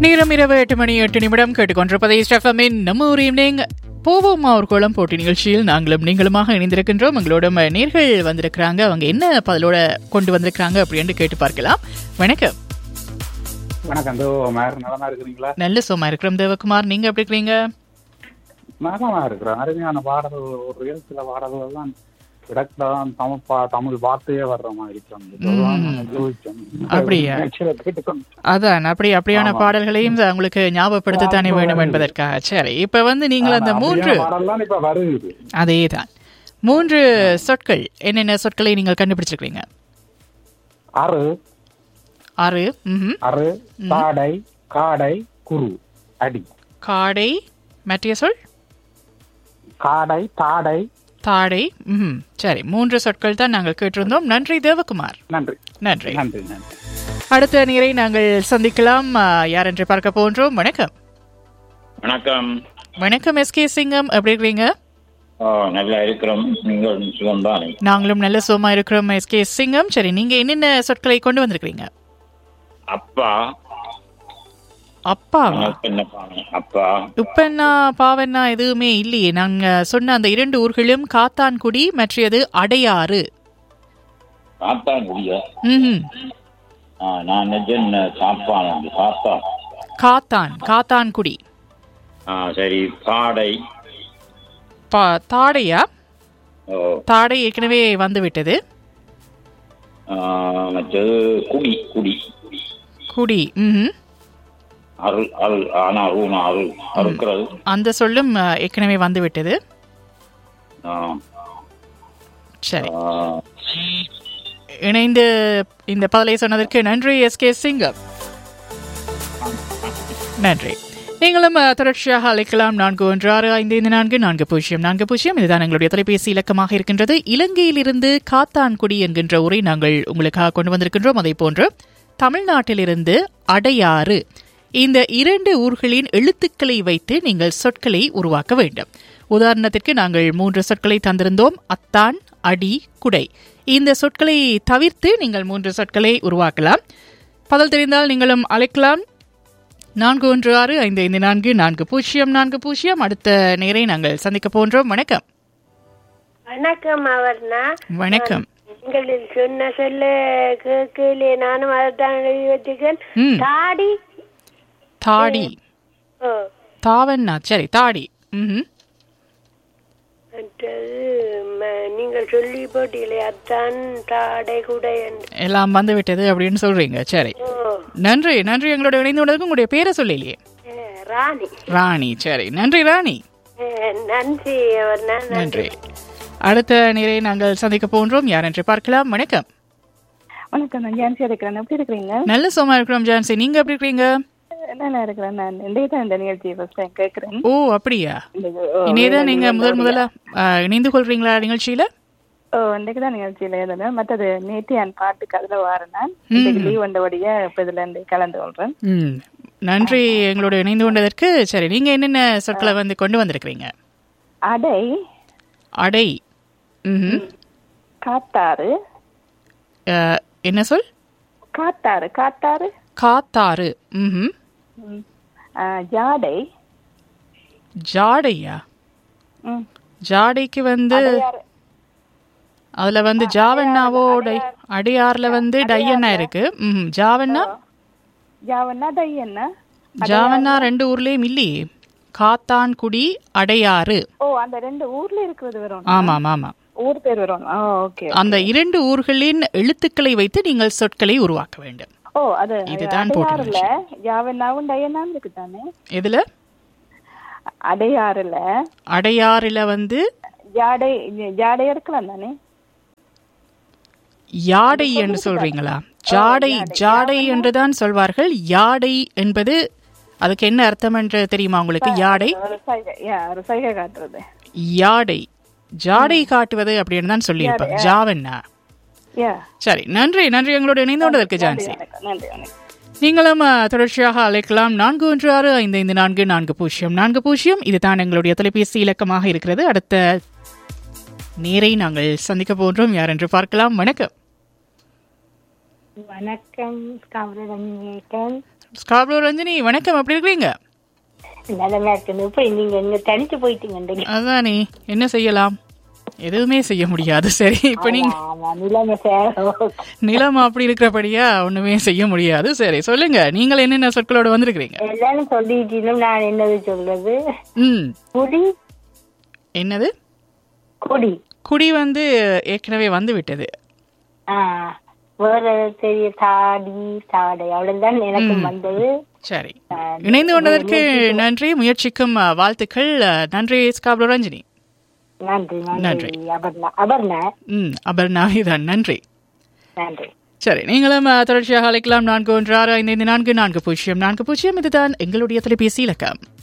நேரம் இரவு எட்டு மணி எட்டு நிமிடம் கேட்டுக்கொண்டிருப்பதை ஸ்டெஃபமின் நம்ம ஒரு ஈவினிங் போவோமா ஒரு கோலம் போட்டி நிகழ்ச்சியில் நாங்களும் நீங்களுமாக இணைந்திருக்கின்றோம் எங்களோட ம- நேர்கள் வந்திருக்கிறாங்க அவங்க என்ன பதிலோட கொண்டு வந்திருக்கிறாங்க அப்படின்னு கேட்டு பார்க்கலாம் வணக்கம் வணக்கம் தோ மேர் நலமா இருக்கிறீங்களா நல்ல சோமா இருக்கிறோம் தேவகுமார் நீங்க எப்படி இருக்கிறீங்க நலமா இருக்கிறோம் அருமையான பாடல் ஒரு ரியல் சில பாடல்கள் தான் இடத்துல தான் தமிழ் பா தமிழ் வார்த்தையே வர்ற மாதிரி யோசிச்சோம் அப்படியா? நிகழ்ச்சியில கேட்டுக்கொண்டு அதான் அப்படி அப்படியான ஆமா. பாடல்களையும் உங்களுக்கு ஞாபகப்படுத்தத்தானே வேண்டும் என்பதற்காக சரி இப்ப வந்து நீங்கள் அந்த ஆனா, மூன்று அப்படியான பாடல்லாம் இப்ப வருது அதேதான் மூன்று சொற்கள் என்னென்ன சொற்களை நீங்கள் கண்டுபிடிச்சிருக்கீங்க அறு ஆறு ம்ஹும். அறு தாடை காடை குரு அடி காடை மற்ற சொல் காடை தாடை தாடை ம்ஹும். சரி மூன்று சொற்கள் தான் நாங்கள் கேட்டிருந்தோம் நன்றி தேவகுமார் நன்றி நன்றி நன்றி நன்றி அடுத்த நீரை நாங்கள் சந்திக்கலாம் ஆ, யார் என்று பார்க்க போன்றோம் வணக்கம் வணக்கம் வணக்கம் எஸ் கே சிங்கம் எப்படி இருக்கிறீங்க ஓ நல்லா இருக்கிறோம் நீங்கள் சுகம்தானே நாங்களும் நல்ல சோமா இருக்கிறோம் எஸ் கே சிங்கம் சரி நீங்க என்னென்ன சொற்களை கொண்டு வந்திருக்கிறீங்க அப்பா அப்பாவா உங்களுக்கு என்ன பாருங்க அப்பா உப்பெண்ணா பாவெண்ணா எதுவுமே இல்லையே நாங்க சொன்ன அந்த இரண்டு ஊர்களும் காத்தான்குடி மற்றது அடையாறு காத்தாங்குடியா ம்ஹும். ஆ, நான் நிஜன் சாப்பான் வந்து சாப்பா காத்தான் காத்தான்குடி ஆ சரி பாடை பா தாடையா ஓ தாடை ஏற்கனவே வந்து விட்டது ஆ, மற்றது குடி குடி குடி ம்ஹும். அருள் அருள் ஆனா ரூணா அருள் அறுக்கிறது அந்த சொல்லும் அ, ஏற்கனவே வந்து விட்டது ஆ, சரி ஆ, இணைந்து இந்த பதிலை சொன்னதற்கு நன்றி எஸ் கே சிங்கம் நன்றி நீங்களும் அ, தொடர்ச்சியாக அழைக்கலாம் நான்கு ஒன்று ஆறு ஐந்து ஐந்து நான்கு நான்கு பூஜ்ஜியம் நான்கு பூஜ்ஜியம் இதுதான் எங்களுடைய தொலைபேசி இலக்கமாக இருக்கின்றது இலங்கையிலிருந்து காத்தான்குடி என்கின்ற உரை நாங்கள் உங்களுக்காக கொண்டு வந்திருக்கின்றோம் அதே போன்று தமிழ்நாட்டிலிருந்து அடையாறு இந்த இரண்டு ஊர்களின் எழுத்துக்களை வைத்து நீங்கள் சொற்களை உருவாக்க வேண்டும் உதாரணத்திற்கு நாங்கள் மூன்று சொற்களை தந்திருந்தோம் அத்தான் அடி குடை இந்த சொற்களை தவிர்த்து நீங்கள் மூன்று சொற்களை உருவாக்கலாம் பதில் தெரிந்தால் நீங்களும் அழைக்கலாம் நான்கு ஒன்று ஆறு ஐந்து ஐந்து நான்கு நான்கு பூஜ்ஜியம் நான்கு பூஜ்ஜியம் அடுத்த நேரை நாங்கள் சந்திக்க போன்றோம் வணக்கம் வணக்கம் அவர்னா வணக்கம் நீங்கள் சொன்ன சொல்ல கேட்கலே நானும் அதைத்தான் எழுதி வச்சுக்கேன் ம் தாடி தாடி ஓ தாவண்ணா சரி தாடி ம் மற்றது ம- நீங்கள் சொல்லி போட்டீங்களே அத்தான் தாடை குடை என்று எல்லாம் வந்து விட்டது அப்படின்னு சொல்றீங்க சரி ஓ நன்றி நன்றி எங்களோட இணைந்து கொண்டதுக்கு உங்களுடைய பேரை சொல்லலையே ஏ, ராணி ராணி சரி நன்றி ராணி ஏ, நன்றி அவர்னா நன்றி அடுத்த நேரை நாங்கள் சந்திக்க போன்றோம் யார் என்று பார்க்கலாம் வணக்கம் வணக்கம் நான் ஜான்சி இருக்கிறேன் எப்படி இருக்கிறீங்க நல்ல சோமா இருக்கிறோம் ஜான்சி நீங்க எப்படி இருக்கீங்க நல்லா இருக்கிறேன் நான் இன்றைக்கு தான் இந்த நிகழ்ச்சியை ஃபர்ஸ்ட் டைம் கேட்குறேன் ஓ அப்படியா இனிதான் நீங்க முதல் முதல்ல ஆ, இணைந்து கொள்றீங்களா நிகழ்ச்சியில ஓ இன்றைக்கு தான் நிகழ்ச்சியில் எழுதுனேன் மற்றது நேற்று என் பாட்டுக்கு அதில் வாரேன் நான் இன்றைக்கு லீவ் வந்தபடியே இப்போ இதில் இருந்து கலந்து கொள்கிறேன் ம் நன்றி எங்களோட இணைந்து கொண்டதற்கு சரி நீங்க என்னென்ன சொற்களை வந்து கொண்டு வந்திருக்கிறீங்க அடை அடை ம் காத்தாறு என்ன சொல் காத்தாறு காத்தாறு காத்தாறு ம் ம். ஆ, ஜாடை ஜாடையா ம். ஜாடைக்கு வந்து அடையாறு. அதுல வந்து ஜாவண்ணாவோ டை அடையாறுல வந்து டையண்ணா இருக்கு ம் ஜாவண்ணா ஜாவண்ணா டை என்ன ஜாவண்ணா ரெண்டு ஊர்லயும் இல்லையே காத்தான்குடி அடையாறு ஓ அந்த ரெண்டு ஊர்ல இருக்கிறது வரும் ஆமாம் ஆமாம் ஊர் பேர் வரும் ஓ ஓகே அந்த இரண்டு ஊர்களின் எழுத்துக்களை வைத்து நீங்கள் சொற்களை உருவாக்க வேண்டும் ஓ அது இதுதான் போட்டி அடையாறுல ஜாவண்ணாவும் டையண்ணாவும் இருக்கு தானே எதுல அடையாறுல அடையாறுல வந்து ஜாடை ஜாடை எடுக்கலாம் தானே யாடை என்று சொல்றீங்களா ஜாடை ஜாடை என்றுதான் சொல்வார்கள் யாடை என்பது அதுக்கு என்ன அர்த்தம் என்று தெரியுமா உங்களுக்கு யாடை ஒரு சைகை யா, ஒரு சைகை காட்டுறது யாடை ஜாடை காட்டுவது அப்படின்னு தான் சொல்லியிருப்பாங்க ஜாவண்ணா யா சரி நன்றி நன்றி எங்களோட இணைந்து கொண்டதற்கு ஜான்சி வணக்கம் நன்றி வணக்கம் நீங்களும் அஹ், தொடர்ச்சியாக அழைக்கலாம் நான்கு ஒன்று ஆறு ஐந்து ஐந்து நான்கு நான்கு பூஜ்ஜியம் நான்கு பூஜ்ஜியம் இதுதான் எங்களுடைய தொலைபேசி இலக்கமாக இருக்கிறது அடுத்த நேரை நாங்கள் சந்திக்க போன்றோம் யார் என்று பார்க்கலாம் வணக்கம் வணக்கம் கமலரஞ்சன் ஸ்காப்லோ ரஞ்சினி வணக்கம் எப்படி இருக்கிறீங்க நிலைமையா இருக்கணும் இப்ப நீங்க எங்க தனிச்சு போயிட்டீங்க அதானே என்ன செய்யலாம் எதுவுமே செய்ய முடியாது சரி இப்ப நீங்க ஆமா நிலைமை சார் நிலம் அப்படி இருக்கிறபடியா ஒண்ணுமே செய்ய முடியாது சரி சொல்லுங்க நீங்கள் என்னென்ன சொற்களோட வந்திருக்கிறீங்க எல்லாரும் சொல்லிட்டு நான் என்னது சொல்றது ம் குடி என்னது குடி குடி வந்து ஏற்கனவே வந்து விட்டது ஆ வேற தெரிய தாடி தாடை அவ்வளவுதான் எனக்கு வந்தது சரி ஆ, இணைந்து கொண்டதற்கு நன்றி முயற்சிக்கும் அஹ், வாழ்த்துக்கள் அஹ், நன்றி ஸ்காப்லோ ரஞ்சினி நன்றி நன்றி. நன்றி அபர்ணா அபர்ணா ம் அபர்ணாவிதான் நன்றி நன்றி சரி நீங்களும் அஹ், தொடர்ச்சியாக அழைக்கலாம் நான்கு ஒன்று ஆறு ஐந்து ஐந்து நான்கு நான்கு பூஜ்ஜியம் நான்கு பூஜ்ஜியம் இதுதான் எங்களுடைய தொலைபேசி இலக்கம்